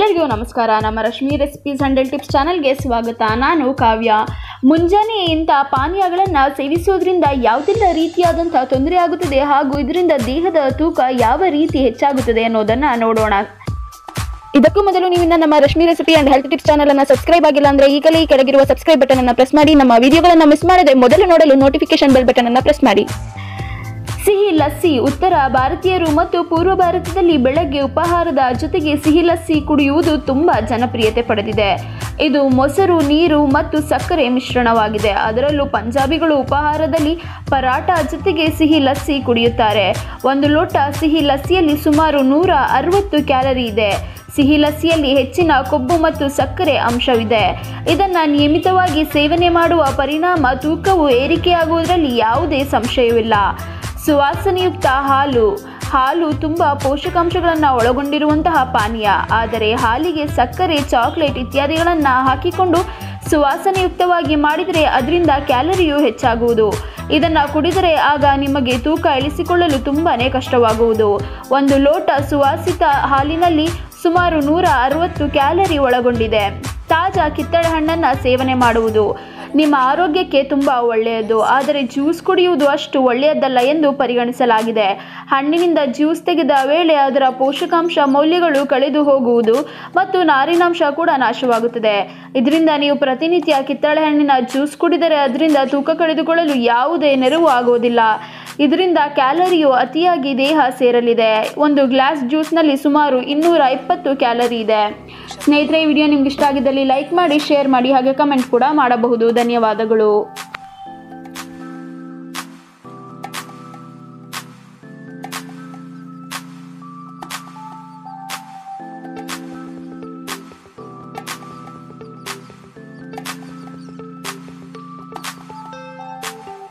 ಎಲ್ಲರಿಗೂ ನಮಸ್ಕಾರ ನಮ್ಮ ರಶ್ಮಿ ರೆಸಿಪೀಸ್ ಹಂಡ್ರೆಡ್ ಟಿಪ್ಸ್ ಚಾನಲ್ಗೆ ಸ್ವಾಗತ ನಾನು ಕಾವ್ಯ ಮುಂಜಾನೆ ಇಂಥ ಪಾನೀಯಗಳನ್ನು ಸೇವಿಸೋದ್ರಿಂದ ಯಾವುದೆಲ್ಲ ರೀತಿಯಾದಂಥ ತೊಂದರೆ ಆಗುತ್ತದೆ ಹಾಗೂ ಇದರಿಂದ ದೇಹದ ತೂಕ ಯಾವ ರೀತಿ ಹೆಚ್ಚಾಗುತ್ತದೆ ಅನ್ನೋದನ್ನು ನೋಡೋಣ ಇದಕ್ಕೂ ಮೊದಲು ನೀವು ಇನ್ನ ನಮ್ಮ Rashmi recipe and health tips channel ಅನ್ನ ಸಬ್ಸ್ಕ್ರೈಬ್ ಆಗಿಲ್ಲ ಅಂದ್ರೆ ಈಗಲೇ ಈ ಕೆಳಗಿರುವ ಸಬ್ಸ್ಕ್ರೈಬ್ ಬಟನ್ ಅನ್ನ ಪ್ರೆಸ್ ಮಾಡಿ ನಮ್ಮ ವಿಡಿಯೋಗಳನ್ನ ಮಿಸ್ ಮಾಡದೆ ಮೊದಲು ನೋಡಲು ನೋಟಿಫಿಕೇಶನ್ ಬೆಲ್ ಬಟನ್ ಅನ್ನ ಪ್ರೆಸ್ ಮಾಡಿ ಸಿಹಿ ಲಸ್ಸಿ ಉತ್ತರ ಭಾರತೀಯರು ಮತ್ತು ಪೂರ್ವ ಭಾರತದಲ್ಲಿ ಬೆಳಗ್ಗೆ ಉಪಹಾರದ ಜೊತೆಗೆ ಸಿಹಿ ಲಸ್ಸಿ ಕುಡಿಯುವುದು ತುಂಬಾ ಜನಪ್ರಿಯತೆ ಪಡೆದಿದೆ ಇದು ಮೊಸರು ನೀರು ಮತ್ತು ಸಕ್ಕರೆ ಮಿಶ್ರಣವಾಗಿದೆ ಅದರಲ್ಲೂ ಪಂಜಾಬಿಗಳು ಉಪಹಾರದಲ್ಲಿ ಪರಾಟ ಜೊತೆಗೆ ಸಿಹಿ ಲಸ್ಸಿ ಕುಡಿಯುತ್ತಾರೆ ಒಂದು ಲೋಟ ಸಿಹಿ ಲಸ್ಸಿಯಲ್ಲಿ ಸುಮಾರು ನೂರ ಅರವತ್ತು ಕ್ಯಾಲರಿ ಇದೆ ಸಿಹಿ ಲಸ್ಸಿಯಲ್ಲಿ ಹೆಚ್ಚಿನ ಕೊಬ್ಬು ಮತ್ತು ಸಕ್ಕರೆ ಅಂಶವಿದೆ ಇದನ್ನು ನಿಯಮಿತವಾಗಿ ಸೇವನೆ ಮಾಡುವ ಪರಿಣಾಮ ತೂಕವು ಏರಿಕೆಯಾಗುವುದರಲ್ಲಿ ಯಾವುದೇ ಸಂಶಯವಿಲ್ಲ ಸುವಾಸನೆಯುಕ್ತ ಹಾಲು ಹಾಲು ತುಂಬ ಪೋಷಕಾಂಶಗಳನ್ನು ಒಳಗೊಂಡಿರುವಂತಹ ಪಾನೀಯ ಆದರೆ ಹಾಲಿಗೆ ಸಕ್ಕರೆ ಚಾಕ್ಲೇಟ್ ಇತ್ಯಾದಿಗಳನ್ನು ಹಾಕಿಕೊಂಡು ಸುವಾಸನೆಯುಕ್ತವಾಗಿ ಮಾಡಿದರೆ ಅದರಿಂದ ಕ್ಯಾಲರಿಯು ಹೆಚ್ಚಾಗುವುದು ಇದನ್ನು ಕುಡಿದರೆ ಆಗ ನಿಮಗೆ ತೂಕ ಇಳಿಸಿಕೊಳ್ಳಲು ತುಂಬಾ ಕಷ್ಟವಾಗುವುದು ಒಂದು ಲೋಟ ಸುವಾಸಿತ ಹಾಲಿನಲ್ಲಿ ಸುಮಾರು ನೂರ ಅರವತ್ತು ಕ್ಯಾಲರಿ ಒಳಗೊಂಡಿದೆ ತಾಜಾ ಕಿತ್ತಳೆ ಹಣ್ಣನ್ನು ಸೇವನೆ ಮಾಡುವುದು ನಿಮ್ಮ ಆರೋಗ್ಯಕ್ಕೆ ತುಂಬ ಒಳ್ಳೆಯದು ಆದರೆ ಜ್ಯೂಸ್ ಕುಡಿಯುವುದು ಅಷ್ಟು ಒಳ್ಳೆಯದಲ್ಲ ಎಂದು ಪರಿಗಣಿಸಲಾಗಿದೆ ಹಣ್ಣಿನಿಂದ ಜ್ಯೂಸ್ ತೆಗೆದ ವೇಳೆ ಅದರ ಪೋಷಕಾಂಶ ಮೌಲ್ಯಗಳು ಕಳೆದು ಹೋಗುವುದು ಮತ್ತು ನಾರಿನಾಂಶ ಕೂಡ ನಾಶವಾಗುತ್ತದೆ ಇದರಿಂದ ನೀವು ಪ್ರತಿನಿತ್ಯ ಕಿತ್ತಳೆ ಹಣ್ಣಿನ ಜ್ಯೂಸ್ ಕುಡಿದರೆ ಅದರಿಂದ ತೂಕ ಕಳೆದುಕೊಳ್ಳಲು ಯಾವುದೇ ನೆರವು ಆಗುವುದಿಲ್ಲ ಇದರಿಂದ ಕ್ಯಾಲರಿಯು ಅತಿಯಾಗಿ ದೇಹ ಸೇರಲಿದೆ ಒಂದು ಗ್ಲಾಸ್ ಜ್ಯೂಸ್ನಲ್ಲಿ ಸುಮಾರು ಇನ್ನೂರ ಇಪ್ಪತ್ತು ಕ್ಯಾಲರಿ ಇದೆ ಸ್ನೇಹಿತರೆ ಈ ವಿಡಿಯೋ ನಿಮ್ಗೆ ಇಷ್ಟ ಆಗಿದ್ದಲ್ಲಿ ಲೈಕ್ ಮಾಡಿ ಶೇರ್ ಮಾಡಿ ಹಾಗೆ ಕಮೆಂಟ್ ಕೂಡ ಮಾಡಬಹುದು ಧನ್ಯವಾದಗಳು